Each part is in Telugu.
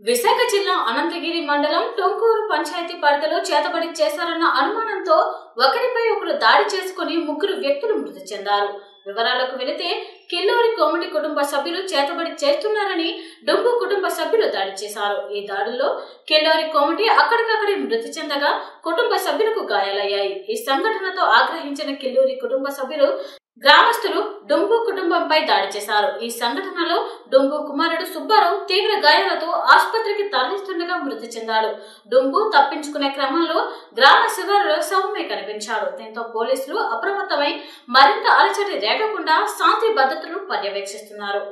విశాఖ జిల్లా అనంతగిరి మండలం టొంకూరు పంచాయతీ పరిధిలో చేతబడి చేశారన్న అనుమానంతో ఒకరిపై ఒకరు దాడి చేసుకుని ముగ్గురు వ్యక్తులు మృతి చెందారు వివరాలకు వెళితే కిల్లూరి కోమటి కుటుంబ సభ్యులు చేతబడి చేస్తున్నారని డొంగు కుటుంబ సభ్యులు దాడి చేశారు ఈ దాడుల్లో కిల్లూరి కోమటి అక్కడికక్కడే మృతి చెందగా కుటుంబ సభ్యులకు గాయాలయ్యాయి ఈ సంఘటనతో ఆగ్రహించిన కిల్లూరి కుటుంబ సభ్యులు గ్రామస్తులు డొంగు కుటుంబంపై దాడి చేశారు ఈ సంఘటనలో డొంగు కుమారుడు సుబ్బారావు తీవ్ర గాయాలతో ఆసుపత్రికి తరలిస్తుండగా మృతి చెందాడు డొంగు తప్పించుకునే క్రమంలో గ్రామ శివారులో సౌమ్య కనిపించాడు దీంతో పోలీసులు అప్రమత్తమై మరింత అలచడి రేగకుండా శాంతి భద్రతను పర్యవేక్షిస్తున్నారు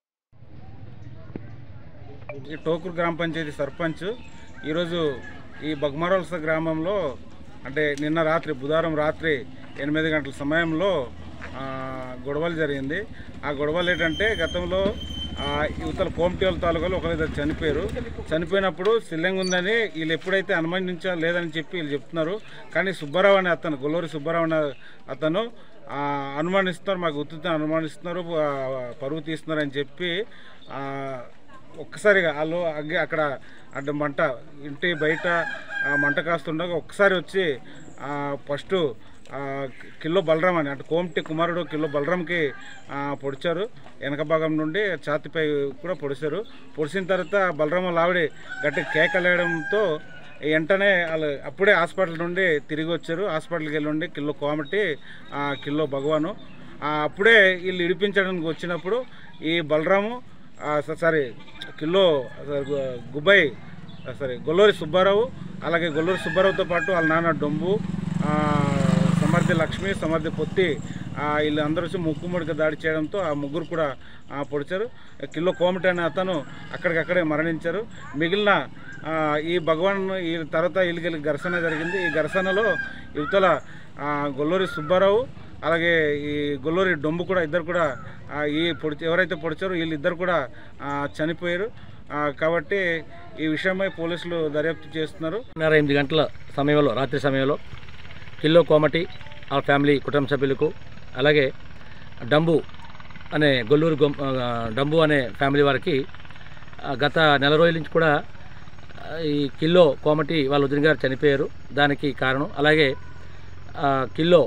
ఈ టోకూరు గ్రామ పంచాయతీ సర్పంచ్ ఈరోజు ఈ బగ్మరవలస గ్రామంలో అంటే నిన్న రాత్రి బుధవారం రాత్రి ఎనిమిది గంటల సమయంలో ఆ, గొడవలు జరిగింది ఆ గొడవలు ఏంటంటే గతంలో ఆ, యువతల కోమటివల తాలూకాలో ఒకరిద్దరు చనిపోయారు చనిపోయినప్పుడు సిల్లంగ్ ఉందని వీళ్ళు ఎప్పుడైతే అనుమానించా లేదని చెప్పి వీళ్ళు చెప్తున్నారు కానీ సుబ్బారావు అనే అతను గొల్లూరి సుబ్బారావు అనే అతను ఆ, అనుమానిస్తున్నారు మాకు ఉత్తుతో అనుమానిస్తున్నారు ఆ, పరువు తీస్తున్నారు అని చెప్పి ఆ, ఒక్కసారిగా వాళ్ళు అగ్గి అక్కడ అడ్డ మంట ఇంటి బయట ఆ, మంట కాస్తుండగా ఒక్కసారి వచ్చి ఫస్ట్ కిలో బలరాం అని అంటే కోమటి కుమారుడు కిలో బలరాంకి ఆ, పొడిచారు వెనక భాగం నుండి ఛాతిపై కూడా పొడిచారు పొడిచిన తర్వాత బలరాం వాళ్ళ ఆవిడ గట్టి కేకలేయడంతో వెంటనే వాళ్ళు అప్పుడే హాస్పిటల్ నుండి తిరిగి వచ్చారు హాస్పిటల్కి వెళ్ళి ఉండి కిలో కోమటి ఆ, కిలో భగవాను ఆ, అప్పుడే వీళ్ళు ఇడిపించడానికి వచ్చినప్పుడు ఈ బలరాము ఆ, స- సారీ కిలో సారీ, గు- గుబ్బై ఆ, సారీ గొల్లూరి సుబ్బారావు అలాగే గొల్లూరి సుబ్బారావుతో పాటు వాళ్ళ నాన్న డొంబు ఆ, సమర్థి లక్ష్మి సమర్థి పొత్తి ఆ, వీళ్ళు అందరూ వచ్చి ముక్కుముడికి దాడి చేయడంతో ఆ ముగ్గురు కూడా ఆ, పొడిచారు కిలో కోమటి అనే అతను అక్కడికక్కడే మరణించారు మిగిలిన ఆ, ఈ భగవాన్ ఈ తర్వాత వీళ్ళకి ఘర్షణ జరిగింది ఈ ఘర్షణలో యువతల ఆ, గొల్లూరి సుబ్బారావు అలాగే ఈ గొల్లూరి డొంబు కూడా ఇద్దరు కూడా ఆ, ఈ పొడి ఎవరైతే పొడిచారో వీళ్ళిద్దరు కూడా ఆ, చనిపోయారు ఆ, కాబట్టి ఈ విషయమై పోలీసులు దర్యాప్తు చేస్తున్నారు నర ఎనిమిది గంటల సమయంలో రాత్రి సమయంలో కిల్లో కోమటి ఆ ఫ్యామిలీ కుటుంబ సభ్యులకు అలాగే డంబు అనే గొల్లూరు గొం ఆ, డంబు అనే ఫ్యామిలీ వారికి ఆ, గత నెల రోజుల నుంచి కూడా ఆ, ఈ కిల్లో కోమటి వాళ్ళ వదిన గారు చనిపోయారు దానికి కారణం అలాగే ఆ, కిల్లో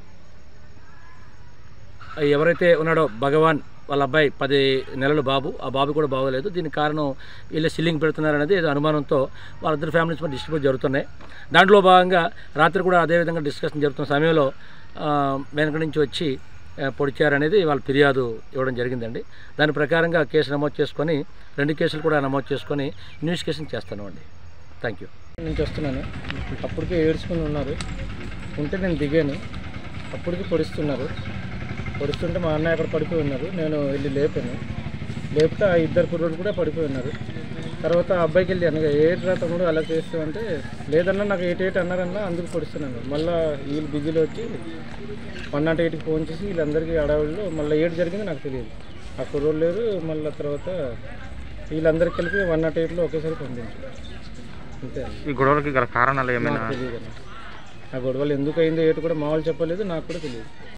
ఎవరైతే ఉన్నాడో భగవాన్ వాళ్ళ అబ్బాయి పది నెలల బాబు ఆ బాబు కూడా బాగోలేదు దీనికి కారణం వీళ్ళు సిల్లింగ్ పెడుతున్నారనేది ఏదో అనుమానంతో వాళ్ళిద్దరు ఫ్యామిలీస్ మధ్య డిస్ట్రిబ్యూట్ జరుగుతున్నాయి దాంట్లో భాగంగా రాత్రి కూడా అదేవిధంగా డిస్కషన్ జరుగుతున్న సమయంలో ఆ, వెనక నుంచి వచ్చి ఆ, పొడిచారనేది వాళ్ళ ఫిర్యాదు ఇవ్వడం జరిగిందండి దాని ప్రకారంగా కేసు నమోదు చేసుకొని రెండు కేసులు కూడా నమోదు చేసుకొని ఇన్వెస్టిగేషన్ చేస్తాను అండి థ్యాంక్ యూ నుంచి వస్తున్నాను అప్పటికే ఏడ్చుకుని ఉన్నారు ఉంటే నేను దిగాను అప్పటికి పొడుస్తున్నారు పొడుస్తుంటే మా అన్నయ్య అక్కడ పడిపోయి ఉన్నారు నేను వెళ్ళి లేపాను లేపితే ఆ ఇద్దరు కుర్రోడు కూడా పడిపోయి ఉన్నారు తర్వాత ఆ అబ్బాయికి వెళ్ళి అనగా ఏటి రా తమ్ముడు అలా చేస్తామంటే లేదన్నా నాకు ఎయిట్ ఎయిట్ అన్నారన్నా అందుకు పొడుస్తున్నాను మళ్ళీ వీళ్ళు బిజీలో వచ్చి వన్ నాట్ ఎయిట్కి ఫోన్ చేసి వీళ్ళందరికీ అడవుల్లో మళ్ళీ ఏడు జరిగింది నాకు తెలియదు ఆ కుర్రోడు లేరు మళ్ళీ తర్వాత వీళ్ళందరికీ కలిపి వన్ నాట్ ఎయిట్లో ఒకేసారి పంపించారు అంతే అండి. ఈ గొడవలకి గల కారణాలు ఏమైనా నాకు తెలియదు అన్న. ఆ గొడవలు ఎందుకు అయిందో ఏటు కూడా మా వాళ్ళు చెప్పలేదు నాకు కూడా తెలియదు